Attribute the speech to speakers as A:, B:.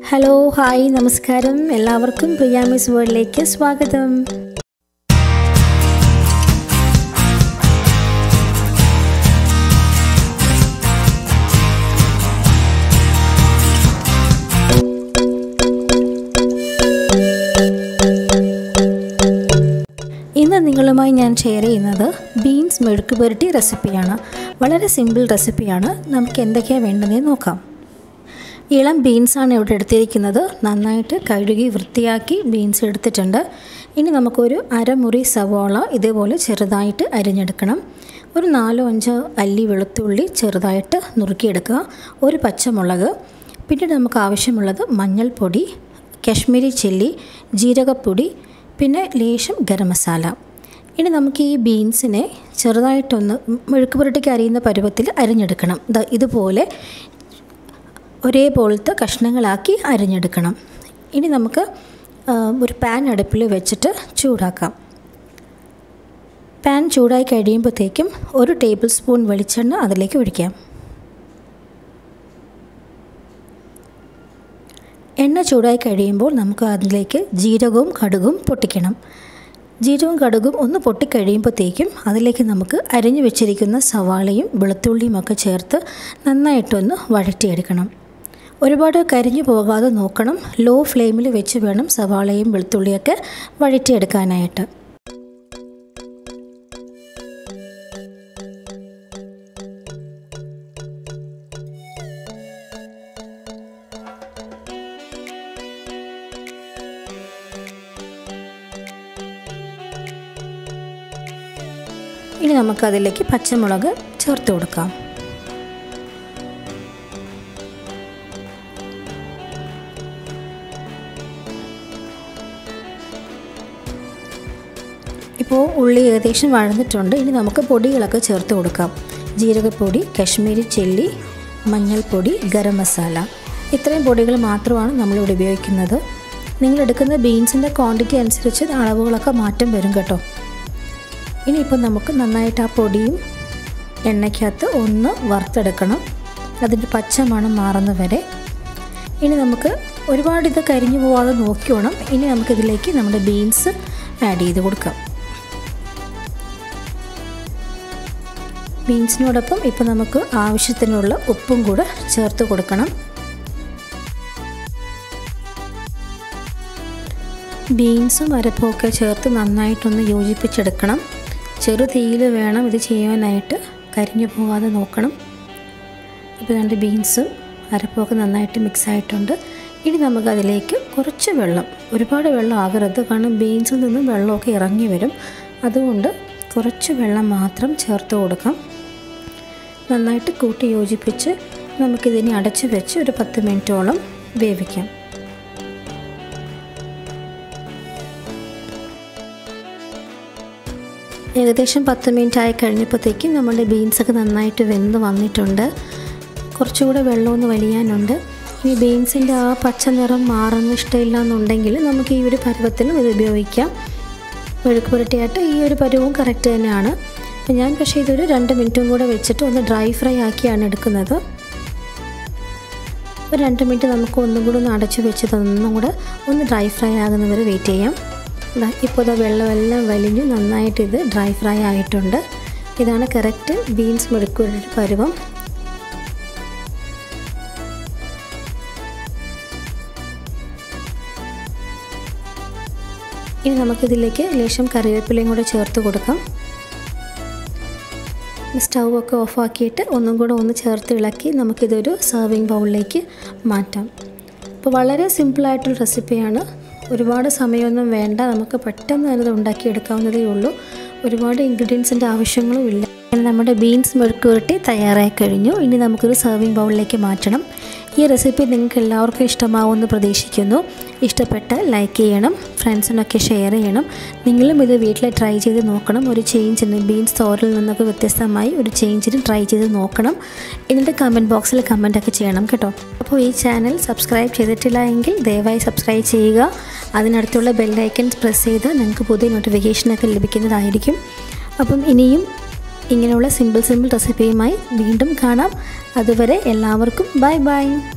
A: hello hi നമസ്കാരം എല്ലാവർക്കും പ്രിയാമിസ് വേൾഡിലേക്ക് സ്വാഗതം ഇന്ന് നിങ്ങളുമായി ഞാൻ ഷെയർ ചെയ്യുന്നത് ബീൻസ് മെഴുക്ക് പുരട്ടി റെസിപ്പിയാണ് വളരെ സിമ്പിൾ റെസിപ്പിയാണ് നമുക്ക് എന്തൊക്കെയാണ് വേണ്ടതെന്ന് നോക്കാം ഇളം ബീൻസാണ് ഇവിടെ എടുത്തിരിക്കുന്നത് നന്നായിട്ട് കഴുകി വൃത്തിയാക്കി ബീൻസ് എടുത്തിട്ടുണ്ട് ഇനി നമുക്കൊരു അരമുറി സവോള ഇതേപോലെ ചെറുതായിട്ട് അരിഞ്ഞെടുക്കണം ഒരു നാലോ അഞ്ചോ അല്ലി വെളുത്തുള്ളി ചെറുതായിട്ട് നുറുക്കിയെടുക്കുക ഒരു പച്ചമുളക് പിന്നീട് നമുക്ക് ആവശ്യമുള്ളത് മഞ്ഞൾപ്പൊടി കാശ്മീരി ചില്ലി ജീരകപ്പൊടി പിന്നെ ലേശം ഗരം മസാല ഇനി നമുക്ക് ഈ ബീൻസിനെ ചെറുതായിട്ടൊന്ന് മെഴുക്ക് പുരട്ടിക്ക് അരിയുന്ന പരുവത്തിൽ അരിഞ്ഞെടുക്കണം ദാ ഇതുപോലെ ഒരേപോലത്തെ കഷ്ണങ്ങളാക്കി അരിഞ്ഞെടുക്കണം ഇനി നമുക്ക് ഒരു പാൻ അടുപ്പിൽ വെച്ചിട്ട് ചൂടാക്കാം പാൻ ചൂടായി കഴിയുമ്പോഴത്തേക്കും ഒരു ടേബിൾ സ്പൂൺ വെളിച്ചെണ്ണ അതിലേക്ക് ഒഴിക്കാം എണ്ണ ചൂടായി കഴിയുമ്പോൾ നമുക്ക് അതിലേക്ക് ജീരകവും കടുകും പൊട്ടിക്കണം ജീരകവും കടുകും ഒന്ന് പൊട്ടിക്കഴിയുമ്പോഴത്തേക്കും അതിലേക്ക് നമുക്ക് അരിഞ്ഞു വെച്ചിരിക്കുന്ന സവാളയും വെളുത്തുള്ളിയും ഒക്കെ ചേർത്ത് നന്നായിട്ടൊന്ന് വഴറ്റിയെടുക്കണം ഒരുപാട് കരിഞ്ഞു പോകാതെ നോക്കണം ലോ ഫ്ലെയിമിൽ വെച്ച് വേണം സവാളയും വെളുത്തുള്ളിയൊക്കെ വഴറ്റിയെടുക്കാനായിട്ട് ഇനി നമുക്കതിലേക്ക് പച്ചമുളക് ചേർത്ത് കൊടുക്കാം ഇപ്പോൾ ഉള്ളി ഏകദേശം വഴന്നിട്ടുണ്ട് ഇനി നമുക്ക് പൊടികളൊക്കെ ചേർത്ത് കൊടുക്കാം ജീരകപ്പൊടി കശ്മീരി ചില്ലി മഞ്ഞൾപ്പൊടി ഗരം മസാല ഇത്രയും പൊടികൾ മാത്രമാണ് നമ്മളിവിടെ ഉപയോഗിക്കുന്നത് നിങ്ങൾ എടുക്കുന്ന ബീൻസിൻ്റെ ക്വാണ്ടിറ്റി അനുസരിച്ച് അളവുകളൊക്കെ മാറ്റം വരും കേട്ടോ ഇനിയിപ്പോൾ നമുക്ക് നന്നായിട്ട് ആ പൊടിയും എണ്ണയ്ക്കകത്ത് ഒന്ന് വറുത്തെടുക്കണം അതിൻ്റെ പച്ച മണം മാറുന്ന വരെ ഇനി നമുക്ക് ഒരുപാട് ഇത് കരിഞ്ഞു പോവാതെ നോക്കി വേണം ഇനി നമുക്കിതിലേക്ക് നമ്മുടെ ബീൻസ് ആഡ് ചെയ്ത് കൊടുക്കാം ബീൻസിനോടൊപ്പം ഇപ്പോൾ നമുക്ക് ആവശ്യത്തിനുള്ള ഉപ്പും കൂടെ ചേർത്ത് കൊടുക്കണം ബീൻസും അരപ്പുമൊക്കെ ചേർത്ത് നന്നായിട്ടൊന്ന് യോജിപ്പിച്ചെടുക്കണം ചെറു തീയിൽ വേണം ഇത് ചെയ്യാനായിട്ട് കരിഞ്ഞു പോകാതെ നോക്കണം ഇപ്പോൾ രണ്ട് ബീൻസും അരപ്പുമൊക്കെ നന്നായിട്ട് മിക്സ് ആയിട്ടുണ്ട് ഇനി നമുക്കതിലേക്ക് കുറച്ച് വെള്ളം ഒരുപാട് വെള്ളം ആകരുത് കാരണം ബീൻസിൽ നിന്നും വെള്ളമൊക്കെ ഇറങ്ങി വരും അതുകൊണ്ട് കുറച്ച് വെള്ളം മാത്രം ചേർത്ത് കൊടുക്കാം നന്നായിട്ട് കൂട്ടി യോജിപ്പിച്ച് നമുക്കിതിനെ അടച്ച് വെച്ച് ഒരു പത്ത് മിനിറ്റോളം വേവിക്കാം ഏകദേശം പത്ത് മിനിറ്റ് ആയി കഴിഞ്ഞപ്പോഴത്തേക്കും നമ്മുടെ ബീൻസൊക്കെ നന്നായിട്ട് വെന്ത് വന്നിട്ടുണ്ട് കുറച്ചുകൂടെ വെള്ളമൊന്ന് വലിയാനുണ്ട് ഈ ബീൻസിൻ്റെ ആ പച്ച നിറം മാറുന്ന ഇഷ്ടമില്ല എന്നുണ്ടെങ്കിൽ നമുക്ക് ഈ ഒരു പരുവത്തിലും ഇത് ഉപയോഗിക്കാം മെഴുക്ക് പുരട്ടിയായിട്ട് ഈ ഒരു പരുവവും കറക്റ്റ് തന്നെയാണ് അപ്പം ഞാൻ പക്ഷേ ഇതൊരു രണ്ട് മിനിറ്റും കൂടെ വെച്ചിട്ട് ഒന്ന് ഡ്രൈ ഫ്രൈ ആക്കിയാണ് എടുക്കുന്നത് ഒരു രണ്ട് മിനിറ്റ് നമുക്ക് ഒന്നും കൂടെ ഒന്ന് അടച്ചു വെച്ച് ഒന്നും കൂടെ ഒന്ന് ഡ്രൈ ഫ്രൈ ആകുന്നവരെ വെയിറ്റ് ചെയ്യാം ഇപ്പോൾ ഇത് വെള്ളമെല്ലാം വലിഞ്ഞ് നന്നായിട്ട് ഇത് ഡ്രൈ ഫ്രൈ ആയിട്ടുണ്ട് ഇതാണ് കറക്റ്റ് ബീൻസ് മെഴുക്കുരുടെ പരുവം ഇനി നമുക്കിതിലേക്ക് ലേശം കറിവേപ്പിലയും കൂടെ ചേർത്ത് കൊടുക്കാം സ്റ്റൗ ഒക്കെ ഓഫാക്കിയിട്ട് ഒന്നും കൂടെ ഒന്ന് ചേർത്ത് ഇളക്കി നമുക്കിതൊരു സെർവിങ് ബൗളിലേക്ക് മാറ്റാം അപ്പോൾ വളരെ സിമ്പിളായിട്ടുള്ള റെസിപ്പിയാണ് ഒരുപാട് സമയമൊന്നും വേണ്ട നമുക്ക് പെട്ടെന്ന് തന്നെ ഇത് ഉണ്ടാക്കിയെടുക്കാവുന്നതേ ഉള്ളൂ ഒരുപാട് ഇൻഗ്രീഡിയൻസിൻ്റെ ആവശ്യങ്ങളും ഇല്ല നമ്മുടെ ബീൻസ് മെഴുക്ക് പുരട്ടി തയ്യാറായി കഴിഞ്ഞു ഇനി നമുക്കൊരു സെർവിങ് ബൗളിലേക്ക് മാറ്റണം ഈ റെസിപ്പി നിങ്ങൾക്ക് എല്ലാവർക്കും ഇഷ്ടമാവുമെന്ന് പ്രതീക്ഷിക്കുന്നു ഇഷ്ടപ്പെട്ട ലൈക്ക് ചെയ്യണം ഫ്രണ്ട്സിനൊക്കെ ഷെയർ ചെയ്യണം നിങ്ങളും ഇത് വീട്ടിൽ ട്രൈ ചെയ്ത് നോക്കണം ഒരു ചേഞ്ചിന് ബീൻസ് തോറിൽ നിന്നൊക്കെ വ്യത്യസ്തമായി ഒരു ചേഞ്ചിന് ട്രൈ ചെയ്ത് നോക്കണം എന്നിട്ട് കമൻറ്റ് ബോക്സിൽ കമൻറ്റൊക്കെ ചെയ്യണം കേട്ടോ അപ്പോൾ ഈ ചാനൽ സബ്സ്ക്രൈബ് ചെയ്തിട്ടില്ല എങ്കിൽ ദയവായി സബ്സ്ക്രൈബ് ചെയ്യുക അതിനടുത്തുള്ള ബെല്ലൈക്കൻസ് പ്രസ് ചെയ്ത് നിങ്ങൾക്ക് പുതിയ നോട്ടിഫിക്കേഷനൊക്കെ ലഭിക്കുന്നതായിരിക്കും അപ്പം ഇനിയും ഇങ്ങനെയുള്ള സിമ്പിൾ സിമ്പിൾ റെസിപ്പിയുമായി വീണ്ടും കാണാം അതുവരെ എല്ലാവർക്കും ബൈ ബൈ